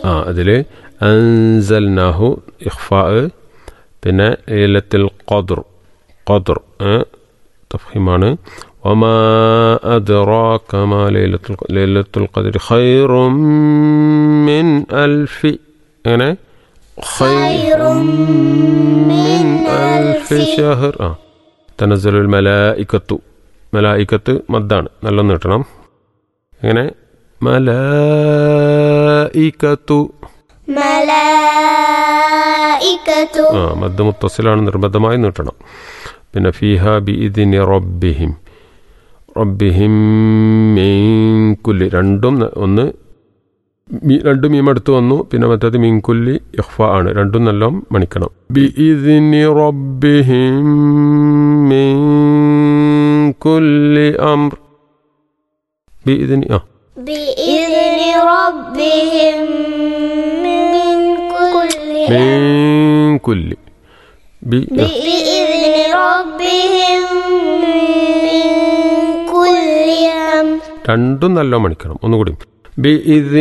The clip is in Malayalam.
ആ അതിൽ അൻസൽനാഹു ഇഖ്ഫാ പിന്നെ ലൈലത്തുൽ ഖദ്ർ ഖദ്ർ തഫീമാണ് വമാ അദ്റാക മാ ലൈലത്തുൽ ഖ- ലൈലത്തുൽ ഖദ്ർ ഖൈറും മിൻ അൽഫി അങ്ങനെ ഖൈറും മിൻ അൽഫി ഷഹർ ആ തനസലുൽ മലായിക്കത്തു മലായിക്കത്ത് മദ്ദാണ് നല്ല നീട്ടണം എങ്ങനെ മലായിക്കത്തു മലായിക്കത്തു ആ മദ് മുത്തസിലാണ് നിർബന്ധമായി നീട്ടണം പിന്നെ ഫിഹ ബി ഇതിന് റബ്ബിഹിം റബ്ബിഹിം മീൻകുല്ലി രണ്ടും ന- ഒന്ന് മീ- രണ്ടും മീം അടുത്ത് വന്നു പിന്നെ മറ്റേത് മീൻകുല്ലി ഇഹ്ഫ ആണ് രണ്ടും നല്ല മണിക്കണം ബി ഇതിന് റബ്ബിഹിം മീൻകുല്ലി അംർ ബി ഇതിന് ആ بإذن ربهم من كل മീൻകുല്ലി ബി ആ. بإذن ربهم من كل أمر രണ്ടും നല്ല മണിക്കണം ഒന്നുകൂടി ബി